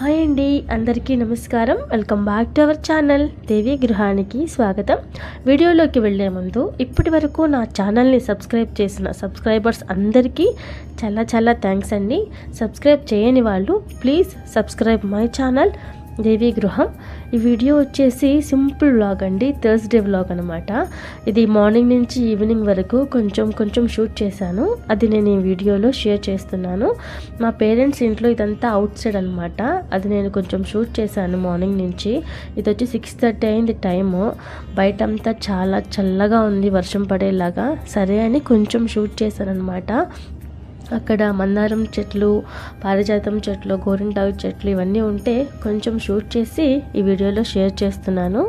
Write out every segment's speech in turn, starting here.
hi అండి అందరికీ నమస్కారం welcome back to our channel Devi గృహానికి స్వాగతం వీడియోలోకి వెళ్ళే ముందు ఇప్పటి వరకు నా ఛానల్ని సబ్స్క్రైబ్ చేసిన సబ్స్క్రైబర్స్ అందరికీ చాలా చాలా థ్యాంక్స్ అండి సబ్స్క్రైబ్ చేయని వాళ్ళు please subscribe my channel Devi గృహం ఈ వీడియో వచ్చేసి సింపుల్ వ్లాగ్ అండి థర్స్డే వ్లాగ్ అనమాట ఇది మార్నింగ్ నుంచి ఈవినింగ్ వరకు కొంచెం కొంచెం షూట్ చేశాను అది నేను ఈ వీడియోలో షేర్ చేస్తున్నాను మా పేరెంట్స్ ఇంట్లో ఇదంతా అవుట్ సైడ్ అనమాట అది నేను కొంచెం షూట్ చేశాను మార్నింగ్ నుంచి ఇది వచ్చి సిక్స్ థర్టీ అయింది టైము బయట అంతా చాలా చల్లగా ఉంది వర్షం పడేలాగా సరే అని కొంచెం షూట్ చేశాను అనమాట అక్కడ మందారం చెట్లు పారిజాతం చెట్లు గోరింటాకు చెట్లు ఇవన్నీ ఉంటే కొంచెం షూట్ చేసి ఈ వీడియోలో షేర్ చేస్తున్నాను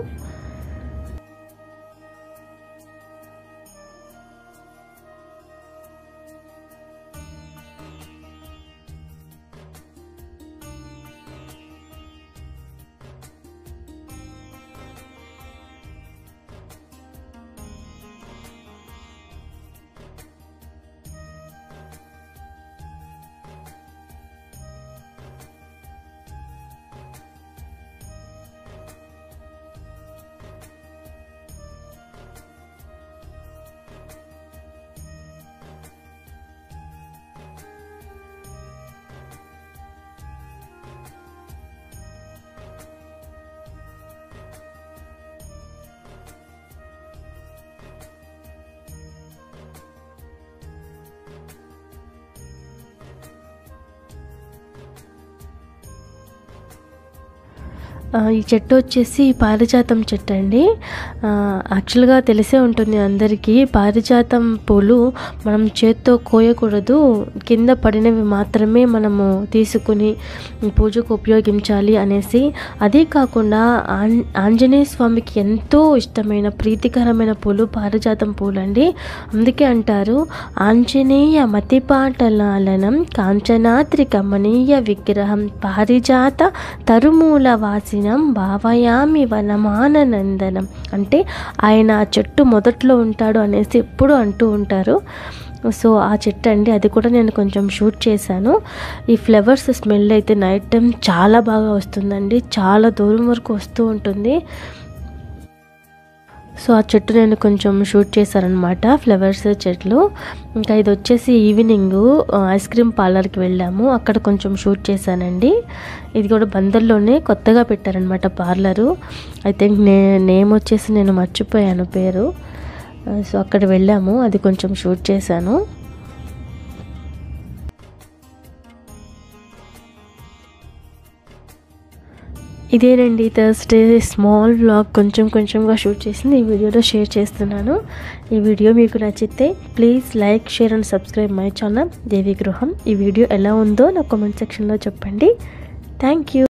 ఆ, ఈ చెట్టు వచ్చేసి పారిజాతం చెట్టు అండి ఆ, యాక్చువల్గా తెలిసే ఉంటుంది అందరికీ పారిజాతం పూలు మనం చేత్తో కోయకూడదు కింద పడినవి మాత్రమే మనము తీసుకుని పూజకు ఉపయోగించాలి అనేసి అదే కాకుండా ఆం ఆంజనేయ స్వామికి ఎంతో ఇష్టమైన ప్రీతికరమైన పూలు పారిజాతం పూలు అండి అందుకే అంటారు ఆంజనేయ మతిపాటలాలనం కాంచనాద్రి కమనీయ విగ్రహం పారిజాత తరుమూల వాసినం భావయామి వనమానందనం అంటే ఆయన ఆ చెట్టు మొదట్లో ఉంటాడు అనేసి ఎప్పుడు అంటూ ఉంటారు సో ఆ చెట్టు అండి అది కూడా నేను కొంచెం షూట్ చేశాను ఈ ఫ్లవర్స్ స్మెల్ అయితే నైట్ టైం చాలా బాగా వస్తుందండి చాలా దూరం వరకు వస్తూ ఉంటుంది సో ఆ చెట్టు నేను కొంచెం షూట్ చేశానమాట ఫ్లవర్స్ చెట్లు ఇంకా ఇది వచ్చేసి ఈవినింగ్ ఐస్ క్రీమ్ పార్లర్కి వెళ్ళాము అక్కడ కొంచెం షూట్ చేశానండి ఇది కూడా బందర్లోనే కొత్తగా పెట్టారనమాట పార్లరు ఐ థింక్ నే నేమ్ వచ్చేసి నేను మర్చిపోయాను పేరు సో అక్కడ వెళ్ళాము అది కొంచెం షూట్ చేశాను ఇదేనండి థర్స్డే స్మాల్ వ్లాగ్ కొంచెం కొంచెంగా షూట్ చేసింది ఈ వీడియోలో షేర్ చేస్తున్నాను ఈ వీడియో మీకు నచ్చితే please like share and subscribe my channel Devi గృహం ఈ వీడియో ఎలా ఉందో నా కామెంట్ సెక్షన్లో చెప్పండి థ్యాంక్ యూ